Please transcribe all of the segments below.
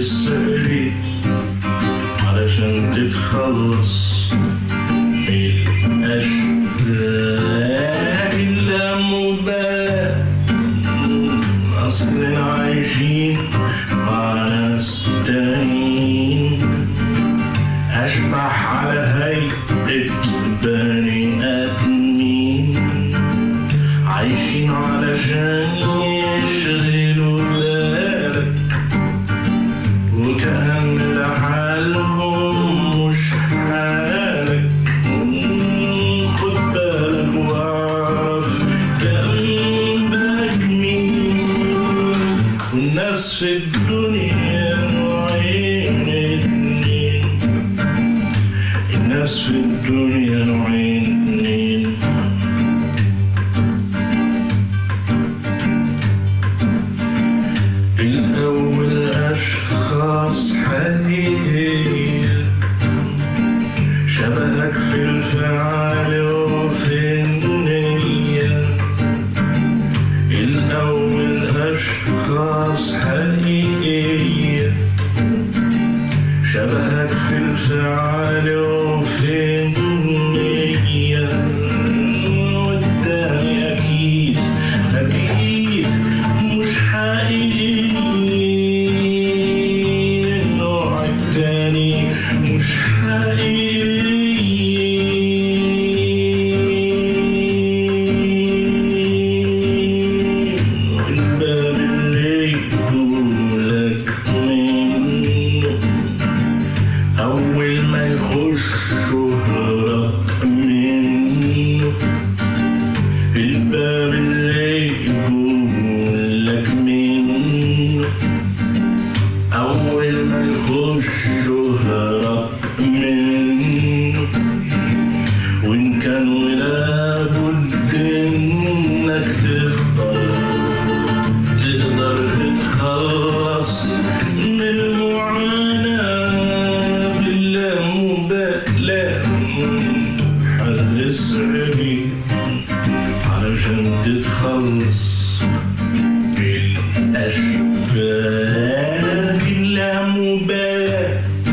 السري علشان تتخلص من الأشباه اللامبالاة أصل عايشين مع ناس تانيين أشبح على هيئة بني آدمين عايشين علشان يشغلوا بالك وكأن ده حالهم مش حالك خد بالك واعرف جنبك مين والناس في الدنيا نوعين اتنين الناس في الدنيا نوعين اتنين الأول أشخاص حقيقية شبهك في الفعل وفي النية الأول أشخاص حقيقية شبهك في الفعل وفي النية والتاني أكيد أكيد مش حقيقيين النوع التاني مش حقيقيين والباب اللي يقولك منه أول ما يخشوا هرب منه الباب اللي يقولك منه أول ما يخشوا هرب منه وإن كان لابد إنك تفضل تقدر تتخلص من المعاناة باللامبالاة حل السعي علشان تتخلص بالأشباه اللامبالاة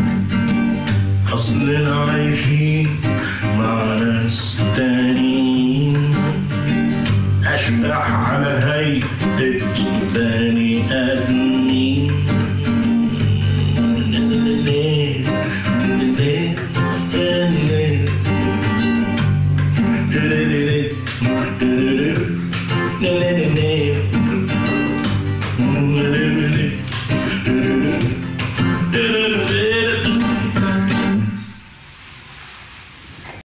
أصلنا عايشين مع ناس تانيين أشبح على هيئة بني آدمين